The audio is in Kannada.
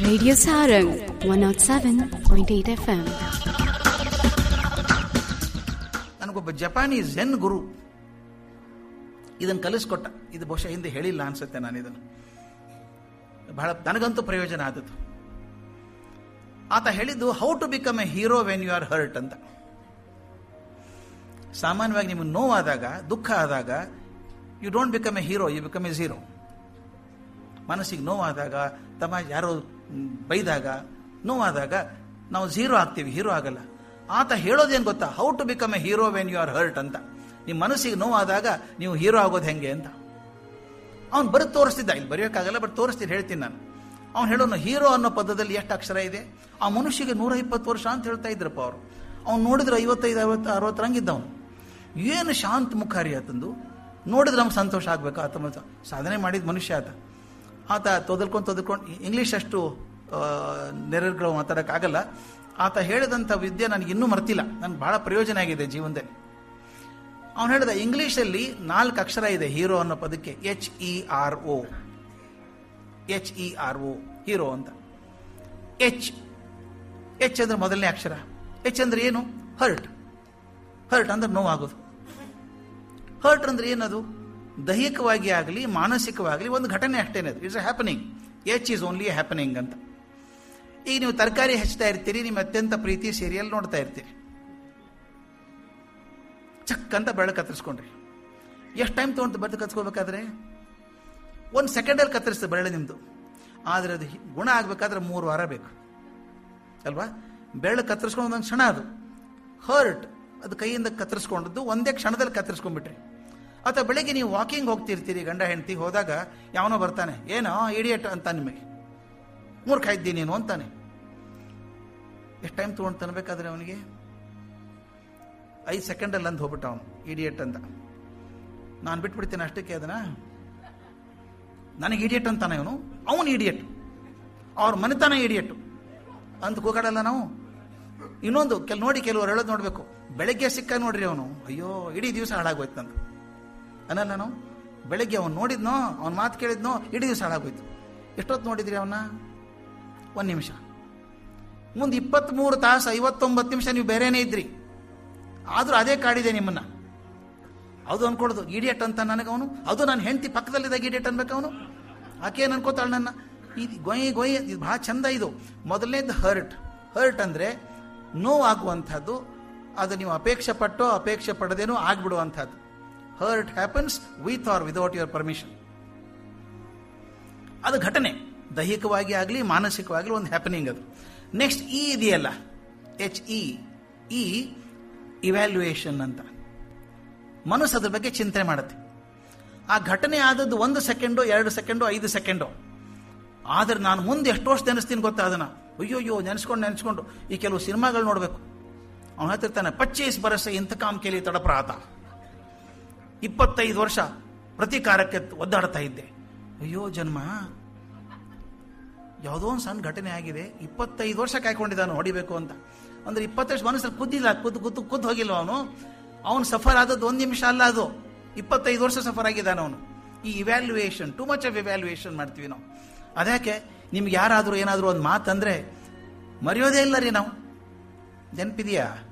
Radio Sarang 107.8 FM. ನನಗೊಬ್ಬ ಜಪಾನಿ ಝೆನ್ ಗುರು ಇದನ್ನು ಕಲಿಸ್ಕೊಟ್ಟ ಇದು ಬಹುಶಃ ಹಿಂದೆ ಹೇಳಿಲ್ಲ ಅನ್ಸುತ್ತೆ ನಾನು ಇದನ್ನು ಬಹಳ ನನಗಂತೂ ಪ್ರಯೋಜನ ಆದದ್ದು ಆತ ಹೇಳಿದ್ದು how to become a hero when you are hurt ಅಂತ ಸಾಮಾನ್ಯವಾಗಿ ನಿಮಗೆ ನೋವಾದಾಗ ದುಃಖ ಆದಾಗ you don't become a hero you become a zero ಮನಸ್ಸಿಗೆ ನೋವಾದಾಗ ತಮ್ಮ ಯಾರೋ ಮ್, ಬೈದಾಗ ನೋವಾದಾಗ ನಾವು ಝೀರೋ ಆಗ್ತೀವಿ ಹೀರೋ ಆಗಲ್ಲ ಆತ ಹೇಳೋದೇನು ಗೊತ್ತಾ how to become a hero when you are hurt ಅಂತ ನಿಮ್ಮ ಮನಸ್ಸಿಗೆ ನೋವಾದಾಗ ನೀವು ಹೀರೋ ಆಗೋದು ಹೆಂಗೆ ಅಂತ ಅವ್ನು ಬರೀ ತೋರಿಸ್ತಿದ್ದ ಇಲ್ಲಿ ಬರೆಯೋಕ್ಕಾಗಲ್ಲ ಬಟ್ ತೋರಿಸ್ತೀನಿ ಹೇಳ್ತೀನಿ ನಾನು ಅವ್ನು ಹೇಳೋನು ಹೀರೋ ಅನ್ನೋ ಪದದಲ್ಲಿ ಎಷ್ಟು ಅಕ್ಷರ ಇದೆ ಆ ಮನುಷ್ಯಗೆ ನೂರ ಇಪ್ಪತ್ತು ವರ್ಷ ಅಂತ ಹೇಳ್ತಾ ಇದ್ರಪ್ಪ ಅವರು ಅವ್ನು ನೋಡಿದ್ರೆ ಐವತ್ತೈದು ಅರವತ್ತು ಅರವತ್ತರಂಗಿದ್ದವನು ಏನು ಶಾಂತ ಮುಖಾರಿ ಆತಂದು ನೋಡಿದ್ರೆ ನಮ್ಗೆ ಸಂತೋಷ ಆಗ್ಬೇಕು ಆತ ಮತ್ತೆ ಸಾಧನೆ ಮಾಡಿದ ಮನುಷ್ಯ ಆತ ಆತ ತೊದಲ್ಕೊಂಡು ತೊದಲ್ಕೊಂಡು ಇಂಗ್ಲೀಷ್ ಅಷ್ಟು ನೆರೆಗಳು ಮಾತಾಡೋಕ್ಕಾಗಲ್ಲ ಆತ ಹೇಳಿದಂಥ ವಿದ್ಯೆ ನನಗೆ ಇನ್ನೂ ಮರ್ತಿಲ್ಲ ನನಗೆ ಬಹಳ ಪ್ರಯೋಜನ ಆಗಿದೆ ಜೀವನದಲ್ಲಿ ಅವನು ಹೇಳಿದ ಇಂಗ್ಲೀಷಲ್ಲಿ ನಾಲ್ಕು ಅಕ್ಷರ ಇದೆ ಹೀರೋ ಅನ್ನೋ ಪದಕ್ಕೆ H E R O H E R O hero ಅಂತ ಎಚ್ ಎಚ್ ಅಂದ್ರೆ ಮೊದಲನೇ ಅಕ್ಷರ ಎಚ್ ಅಂದ್ರೆ ಏನು ಹರ್ಟ್ ಹರ್ಟ್ ಅಂದ್ರೆ ನೋವಾಗೋದು ಹರ್ಟ್ ಅಂದ್ರೆ ಏನದು ದೈಹಿಕವಾಗಿ ಆಗಲಿ ಮಾನಸಿಕವಾಗಲಿ ಒಂದು ಘಟನೆ ಅಷ್ಟೇನೆ ಅದು it's a happening H is only happening ಅಂತ ಈಗ ನೀವು ತರಕಾರಿ ಹೆಚ್ಚುತ್ತಾ ಇರ್ತೀರಿ ನಿಮ್ಮ ಅತ್ಯಂತ ಪ್ರೀತಿ ಸೀರಿಯಲ್ ನೋಡ್ತಾ ಇರ್ತೀರಿ ಚಕ್ ಅಂತ ಬೆಳೆ ಕತ್ತರಿಸ್ಕೊಂಡ್ರಿ ಎಷ್ಟು ಟೈಮ್ ತೊಗೊಂಡು ಬದ್ದು ಕತ್ಕೋಬೇಕಾದ್ರೆ ಒಂದು ಸೆಕೆಂಡಲ್ಲಿ ಕತ್ತರಿಸ್ತದೆ ಬೆರಳೆ ನಿಮ್ಮದು ಆದರೆ ಅದು ಹಿ- ಗುಣ ಆಗಬೇಕಾದ್ರೆ ಮೂರು ವಾರ ಬೇಕು ಅಲ್ವಾ ಬೆರಳು ಕತ್ತರಿಸ್ಕೊಂಡು ಒಂದೊಂದು ಕ್ಷಣ ಅದು ಹರ್ಟ್ ಅದು ಕೈಯಿಂದ ಕತ್ತರಿಸ್ಕೊಂಡದ್ದು ಒಂದೇ ಕ್ಷಣದಲ್ಲಿ ಕತ್ತರಿಸ್ಕೊಂಡ್ಬಿಟ್ರಿ ಅಥವಾ ಬೆಳಿಗ್ಗೆ ನೀವು ವಾಕಿಂಗ್ ಹೋಗ್ತಿರ್ತೀರಿ ಗಂಡ ಹೆಂಡತಿ ಹೋದಾಗ ಯಾವನೋ ಬರ್ತಾನೆ ಏನೋ ಇಡಿಯಟ್ ಅಂತ ನಿಮಗೆ ಮೂರ್ಖ ಇದ್ದೀನಿ ನೀನು ಅಂತಾನೆ ಎಷ್ಟು ಟೈಮ್ ತೊಗೊಂಡು ತನಬೇಕಾದ್ರೆ ಅವನಿಗೆ ಐದು ಸೆಕೆಂಡಲ್ಲಿ ಅಂದು ಹೋಗ್ಬಿಟ್ಟ ಅವನು ಇಡಿಯಟ್ ಅಂತ ನಾನು ಬಿಟ್ಬಿಡ್ತೀನಿ ಅಷ್ಟಕ್ಕೆ ಅದನ್ನ ನನಗೆ ಇಡಿಯಟ್ ಅಂತಾನೆ ಅವನು ಅವನು ಇಡಿಯಟ್ ಅವ್ರ ಮನೆತನ ಇಡಿಯಟ್ ಅಂತ ಕೂಗಾಡಲ್ಲ ನಾವು ಇನ್ನೊಂದು ಕೆಲ ನೋಡಿ ಕೆಲವರು ಹೇಳೋದು ನೋಡಬೇಕು ಬೆಳಗ್ಗೆ ಸಿಕ್ಕ ನೋಡ್ರಿ ಅವನು ಅಯ್ಯೋ ಇಡೀ ದಿವಸ ಹಾಳಾಗೋಯ್ತು ನಂದು ಅನ್ನಲ್ಲ ನಾವು ಬೆಳಗ್ಗೆ ಅವನು ನೋಡಿದ್ನೋ ಅವನ ಮಾತು ಕೇಳಿದ್ನೋ ಇಡೀ ದಿವಸ ಹಾಳಾಗೋಯ್ತು ಎಷ್ಟೊತ್ತು ನೋಡಿದ್ರಿ ಅವನ್ನ ಒಂದು ನಿಮಿಷ ಮುಂದೆ ಇಪ್ಪತ್ತ್ಮೂರು ತಾಸು ಐವತ್ತೊಂಬತ್ತು ನಿಮಿಷ ನೀವು ಬೇರೆನೇ ಇದ್ರಿ ಆದರೂ ಅದೇ ಕಾಡಿದೆ ನಿಮ್ಮನ್ನ ಅದು ಅನ್ಕೊಡೋದು ಇಡಿಯಟ್ ಅಂತ ನನಗವನು ಅದು ನನ್ನ ಹೆಂಡತಿ ಪಕ್ಕದಲ್ಲಿದ್ದಾಗ ಇಡಿಯಟ್ ಅನ್ಬೇಕು ಅವನು ಆಕೆ ಏನು ಅನ್ಕೋತಾಳೆ ನನ್ನ ಇದು ಗೊಯ್ ಗೊಯ್ ಇದು ಬಹಳ ಚಂದ ಇದು ಮೊದಲನೇದು ಹರ್ಟ್ ಹರ್ಟ್ ಅಂದರೆ ನೋವಾಗುವಂಥದ್ದು ಅದು ನೀವು ಅಪೇಕ್ಷೆ ಪಟ್ಟೋ ಅಪೇಕ್ಷೆ ಪಡದೇನೋ ಆಗ್ಬಿಡುವಂಥದ್ದು hurt happens with or without your permission ಅದು ಘಟನೆ ದೈಹಿಕವಾಗಿ ಆಗಲಿ ಮಾನಸಿಕವಾಗಲಿ ಒಂದು ಹ್ಯಾಪನಿಂಗ್ ಅದು ನೆಕ್ಸ್ಟ್ ಇ ಇದೆಯಲ್ಲ ಎಚ್ ಇ ಇ ಇವ್ಯಾಲ್ಯೂಯೇಷನ್ ಅಂತ ಮನಸ್ಸು ಅದ್ರ ಬಗ್ಗೆ ಚಿಂತನೆ ಮಾಡುತ್ತೆ ಆ ಘಟನೆ ಆದದ್ದು ಒಂದು ಸೆಕೆಂಡು ಎರಡು ಸೆಕೆಂಡು ಐದು ಸೆಕೆಂಡು ಆದರೆ ನಾನು ಮುಂದೆ ಎಷ್ಟು ವರ್ಷ ನೆನೆಸ್ತೀನಿ ಗೊತ್ತಾ ಅದನ್ನ ಅಯ್ಯೋಯ್ಯೋ ನೆನೆಸ್ಕೊಂಡು ನೆನೆಸ್ಕೊಂಡು ಈ ಕೆಲವು ಸಿನಿಮಾಗಳು ನೋಡಬೇಕು ಅವನು ಹೇಳ್ತಿರ್ತಾನೆ ಪಚ್ಚೀಸ್ ಬರಸ ಇಂತಕಾಮ್ ಕೇಳಿ ತಡಪ್ರಾತ ಇಪ್ಪತ್ತೈದು ವರ್ಷ ಪ್ರತಿಕಾರಕ್ಕೆ ಒದ್ದಾಡ್ತಾ ಇದ್ದೆ ಅಯ್ಯೋ ಜನ್ಮ ಯಾವುದೋ ಒಂದು ಸಣ್ಣ ಘಟನೆ ಆಗಿದೆ ಇಪ್ಪತ್ತೈದು ವರ್ಷ ಕಾಯ್ಕೊಂಡಿದ್ದಾನು ಹೊಡಿಬೇಕು ಅಂತ ಅಂದ್ರೆ ಇಪ್ಪತ್ತೈದು ಮನಸ್ಸಲ್ಲಿ ಕುದ್ದಿಲ್ಲ ಕುದ್ದು ಕುದ್ದು ಕುದ್ದು ಹೋಗಿಲ್ಲ ಅವನು ಅವನು ಸಫರ್ ಆದದ್ದು ಒಂದು ನಿಮಿಷ ಅಲ್ಲ ಅದು ಇಪ್ಪತ್ತೈದು ವರ್ಷ ಸಫರ್ ಆಗಿದ್ದಾನೆ ಅವನು ಈ evaluation too much of evaluation ಮಾಡ್ತೀವಿ ನಾವು ಅದಕ್ಕೆ ನಿಮ್ಗೆ ಯಾರಾದರೂ ಏನಾದರೂ ಒಂದು ಮಾತಂದ್ರೆ ಮರೆಯೋದೇ ಇಲ್ಲ ರೀ ನಾವು ನೆನಪಿದೆಯಾ